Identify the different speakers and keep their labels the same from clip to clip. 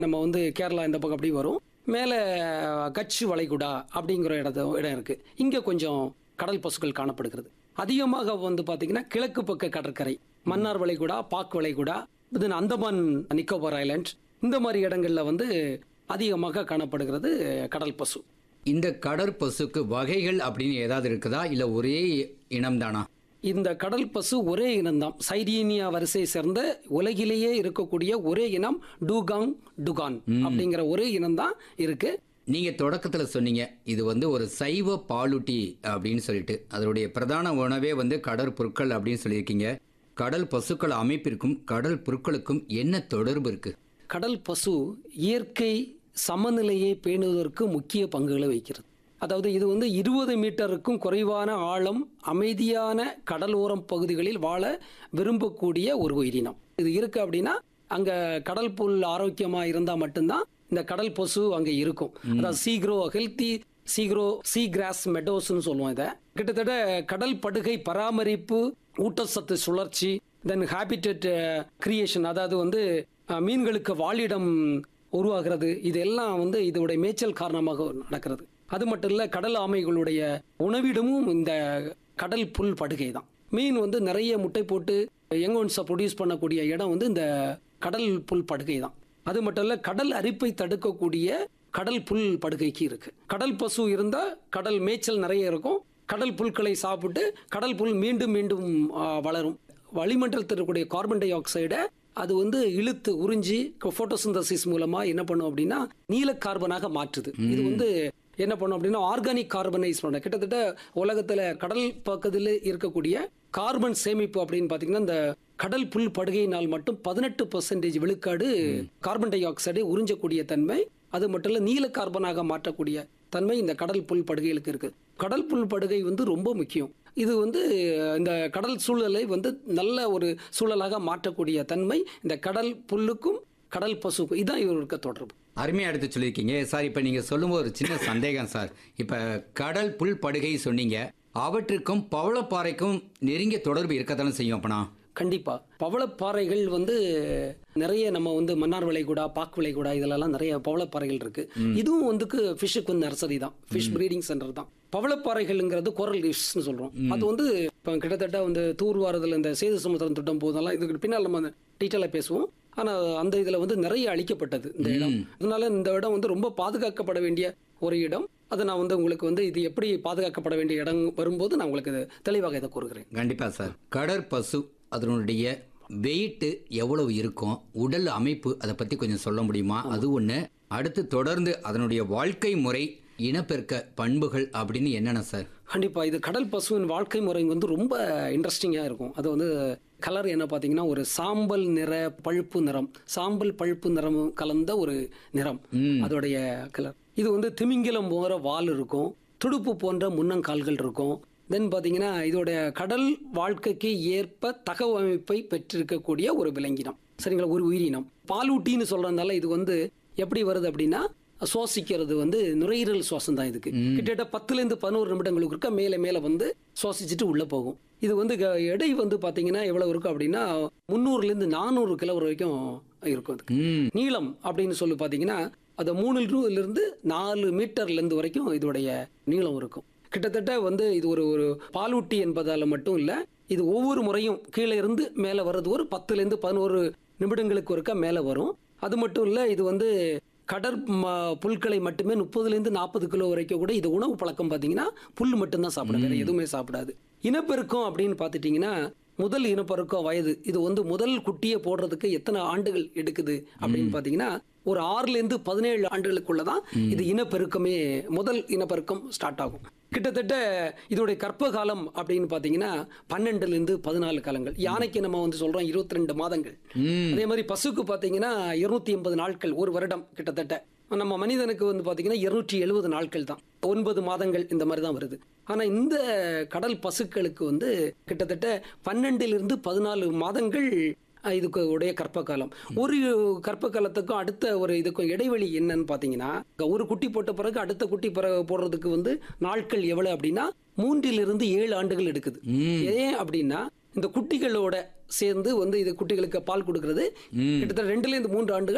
Speaker 1: நம்ம வந்து கேரளா இந்த பக்கம் அப்படி வரும் மேலே கட்சி வளைகுடா அப்படிங்கிற இடத்த இடம் இருக்கு இங்கே கொஞ்சம் கடல் பசுக்கள் காணப்படுகிறது அதிகமாக வந்து பார்த்தீங்கன்னா கிழக்கு பக்க கடற்கரை மன்னார் வளைகுடா பாக் வளைகுடா தென் அந்தமான் நிக்கோபார் ஐலாண்ட் இந்த மாதிரி இடங்கள்ல வந்து அதிகமாக காணப்படுகிறது கடல் பசு
Speaker 2: இந்த கடற்பசுக்கு வகைகள் அப்படின்னு ஏதாவது இருக்குதா இல்ல ஒரே இனம்தானா
Speaker 1: இந்த கடல் பசு ஒரே இனம்தான் சைரீனியா வரிசையை சேர்ந்த உலகிலேயே இருக்கக்கூடிய ஒரே இனம் டூகாங் டுகான் அப்படிங்கிற ஒரே இனம்தான் இருக்கு
Speaker 2: நீங்க தொடக்கத்துல சொன்னீங்க இது வந்து ஒரு சைவ பாலூட்டி அப்படின்னு சொல்லிட்டு அதனுடைய பிரதான உணவே வந்து கடற்பொருட்கள் அப்படின்னு சொல்லியிருக்கீங்க கடல் பசுக்கள் அமைப்பிற்கும் கடல் பொருட்களுக்கும் என்ன தொடர்பு இருக்கு
Speaker 1: கடல் பசு இயற்கை சமநிலையை பேணுவதற்கு முக்கிய பங்குகளை வகிக்கிறது அதாவது இது வந்து இருபது மீட்டருக்கும் குறைவான ஆழம் அமைதியான கடலோரம் பகுதிகளில் வாழ விரும்பக்கூடிய ஒரு உயிரினம் இது இருக்கு அப்படின்னா அங்க கடல் புல் ஆரோக்கியமா இருந்தா மட்டும்தான் இந்த கடல் பசு அங்க இருக்கும் அதாவது சீக்ரோ ஹெல்த்தி சீக்ரோ சீ கிராஸ் மெடோஸ்னு சொல்லுவோம் இதை கிட்டத்தட்ட கடல் படுகை பராமரிப்பு ஊட்டச்சத்து சுழற்சி தென் ஹேபிட்டட் கிரியேஷன் அதாவது வந்து அஹ், மீன்களுக்கு வாழிடம் உருவாகிறது இதெல்லாம் வந்து இதோடைய மேய்ச்சல் காரணமாக நடக்கிறது அது மட்டும் இல்ல கடல் ஆமைகளுடைய உணவிடமும் இந்த கடல் புல் படுகை தான் மீன் வந்து நிறைய முட்டை போட்டு எங்கோன்ஸை ப்ரொடியூஸ் பண்ணக்கூடிய இடம் வந்து இந்த கடல் புல் படுகை தான் அது மட்டும் இல்ல கடல் அரிப்பை தடுக்கக்கூடிய கடல் புல் படுகைக்கு இருக்கு கடல் பசு இருந்தா கடல் மேய்ச்சல் நிறைய இருக்கும் கடல் புல்களை சாப்பிட்டு கடல் புல் மீண்டும் மீண்டும் ஆ, வளரும் வளிமண்டலத்தில் இருக்கக்கூடிய கார்பன் டை ஆக்சைடை அது வந்து இழுத்து உறிஞ்சி போட்டோசிந்தசிஸ் மூலமா என்ன பண்ணும் அப்படின்னா நீல கார்பனாக மாற்றுது இது வந்து என்ன பண்ணும் அப்படின்னா ஆர்கானிக் கார்பனைஸ் பண்ண கிட்டத்தட்ட உலகத்துல கடல் பக்கத்தில் இருக்கக்கூடிய கார்பன் சேமிப்பு அப்படின்னு பாத்தீங்கன்னா இந்த கடல் புல் படுகையினால் மட்டும் பதினெட்டு பர்சன்டேஜ் விழுக்காடு கார்பன் டை ஆக்சைடை உறிஞ்சக்கூடிய தன்மை அது மட்டும் இல்ல நீல கார்பனாக மாற்றக்கூடிய தன்மை இந்த கடல் புல் படுகைகளுக்கு இருக்கு கடல் புல் படுகை வந்து ரொம்ப முக்கியம் இது வந்து இந்த கடல் சூழலை வந்து நல்ல ஒரு சூழலாக மாற்றக்கூடிய தன்மை இந்த கடல் புல்லுக்கும் கடல் பசுக்கும் இதான் இவருக்கு தொடர்பு
Speaker 2: அருமையா எடுத்து சொல்லியிருக்கீங்க சார் இப்ப நீங்க சொல்லும்போது ஒரு சின்ன சந்தேகம் சார் இப்ப கடல் புல் படுகை சொன்னீங்க அவற்றுக்கும் பவளப்பாறைக்கும் நெருங்கிய தொடர்பு இருக்கத்தானே செய்யும் அப்பனா
Speaker 1: கண்டிப்பா பவளப்பாறைகள் வந்து நிறைய நம்ம வந்து மன்னார் விளைகுடா பாக் விளைகுடா இதெல்லாம் நிறைய பவளப்பாறைகள் இருக்கு இதுவும் வந்துக்கு ஃபிஷ்ஷுக்கு வந்து நர்சரி தான் ஃபிஷ் பிரீடிங் சென்டர் தான் பவளப்பாறைகள்ங்கிறது கோரல் ரீஃப்ஸ்னு சொல்றோம் அது வந்து இப்போ கிட்டத்தட்ட வந்து தூர்வாரதுல இந்த சேது சமுத்திரம் திட்டம் போதெல்லாம் இதுக்கு பின்னால் நம்ம டீட்டெயிலாக பேசுவோம் ஆனா அந்த இதுல வந்து நிறைய அழிக்கப்பட்டது இந்த இடம் அதனால இந்த இடம் வந்து ரொம்ப பாதுகாக்கப்பட வேண்டிய ஒரு இடம் அதை நான் வந்து உங்களுக்கு வந்து இது எப்படி பாதுகாக்கப்பட வேண்டிய இடம் வரும்போது நான் உங்களுக்கு இது தெளிவாக இதை கூறுகிறேன்
Speaker 2: கண்டிப்பா சார் கடற்பசு அதனுடைய வெயிட் எவ்வளவு இருக்கும் உடல் அமைப்பு அதை பத்தி கொஞ்சம் சொல்ல முடியுமா அது ஒண்ணு அடுத்து தொடர்ந்து அதனுடைய வாழ்க்கை முறை இனப்பெருக்க பண்புகள் அப்படின்னு என்னென்ன சார்
Speaker 1: கண்டிப்பா இது கடல் பசுவின் வாழ்க்கை முறை வந்து ரொம்ப இன்ட்ரெஸ்டிங்கா இருக்கும் அது வந்து கலர் என்ன பார்த்தீங்கன்னா ஒரு சாம்பல் நிற பழுப்பு நிறம் சாம்பல் பழுப்பு நிறம் கலந்த ஒரு நிறம் அதோடைய கலர் இது வந்து திமிங்கிலம் போகிற வால் இருக்கும் துடுப்பு போன்ற முன்னங்கால்கள் இருக்கும் தென் பார்த்தீங்கன்னா இதோடைய கடல் வாழ்க்கைக்கு ஏற்ப தகவமைப்பை பெற்றிருக்கக்கூடிய ஒரு விலங்கினம் சரிங்களா ஒரு உயிரினம் பாலூட்டின்னு சொல்றதுனால இது வந்து எப்படி வருது அப்படின்னா சுவாசிக்கிறது வந்து நுரையீரல் சுவாசம் தான் இதுக்கு கிட்டத்தட்ட பத்துல இருந்து பதினோரு நிமிடங்களுக்கு இருக்க மேல மேல வந்து சுவாசிச்சுட்டு உள்ள போகும் இது வந்து க- எடை வந்து பாத்தீங்கன்னா எவ்வளவு இருக்கும் அப்படின்னா முந்நூறுல இருந்து நானூறு கிலோ வரைக்கும் இருக்கும் அதுக்கு
Speaker 2: ம்
Speaker 1: நீளம் அப்படின்னு சொல்லி பாத்தீங்கன்னா அது மூணு ரூல இருந்து நாலு மீட்டர்ல இருந்து வரைக்கும் இதோடைய நீளம் இருக்கும் கிட்டத்தட்ட வந்து இது ஒரு ஒரு பாலூட்டி என்பதால மட்டும் இல்ல இது ஒவ்வொரு முறையும் கீழே இருந்து மேல வர்றது ஒரு பத்துல இருந்து பதினோரு நிமிடங்களுக்கு ஒருக்கா மேல வரும் அது மட்டும் இல்ல இது வந்து கடற் ம- புல்களை மட்டுமே முப்பதுல இருந்து நாற்பது கிலோ வரைக்கும் கூட இது உணவு பழக்கம் பாத்தீங்கன்னா புல் மட்டும்தான் சாப்பிடும் வேற எதுவுமே சாப்பிடாது இனப்பெருக்கம் அப்படின்னு பாத்துட்டீங்கன்னா முதல் இனப்பெருக்கம் வயது இது வந்து முதல் குட்டியை போடுறதுக்கு எத்தனை ஆண்டுகள் எடுக்குது அப்படின்னு பாத்தீங்கன்னா ஒரு ஆறுல இருந்து பதினேழு ஆண்டுகளுக்குள்ளதான் இது இனப்பெருக்கமே முதல் இனப்பெருக்கம் ஸ்டார்ட் ஆகும் கிட்டத்தட்ட இதோடைய கற்ப காலம் அப்படின்னு பாத்தீங்கன்னா பன்னெண்டுல இருந்து பதினாலு காலங்கள் யானைக்கு நம்ம வந்து சொல்றோம் இருபத்தி ரெண்டு மாதங்கள் அதே மாதிரி பசுக்கு பாத்தீங்கன்னா இருநூத்தி எண்பது நாட்கள் ஒரு வருடம் கிட்டத்தட்ட நம்ம மனிதனுக்கு வந்து பாத்தீங்கன்னா இருநூற்றி எழுபது நாட்கள் தான் ஒன்பது மாதங்கள் இந்த மாதிரி தான் வருது ஆனா இந்த கடல் பசுக்களுக்கு வந்து கிட்டத்தட்ட பன்னெண்டிலிருந்து பதினாலு மாதங்கள் அஹ், இதுக்கு உடைய கற்ப காலம் ஒரு கற்ப காலத்துக்கும் அடுத்த ஒரு இதுக்கும் இடைவெளி என்னன்னு பாத்தீங்கன்னா ஒரு குட்டி போட்ட பிறகு அடுத்த குட்டி பிறகு போடுறதுக்கு வந்து நாட்கள் எவ்வளவு அப்படின்னா மூன்றிலிருந்து ஏழு ஆண்டுகள் எடுக்குது ஏன் அப்படின்னா இந்த குட்டிகளோட சேர்ந்து வந்து இது குட்டிகளுக்கு பால் கொடுக்கிறது கிட்டத்தட்ட ரெண்டுல இருந்து மூன்று ஆண்டுகள்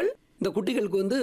Speaker 1: இந்த குட்டிகளுக்கு வந்து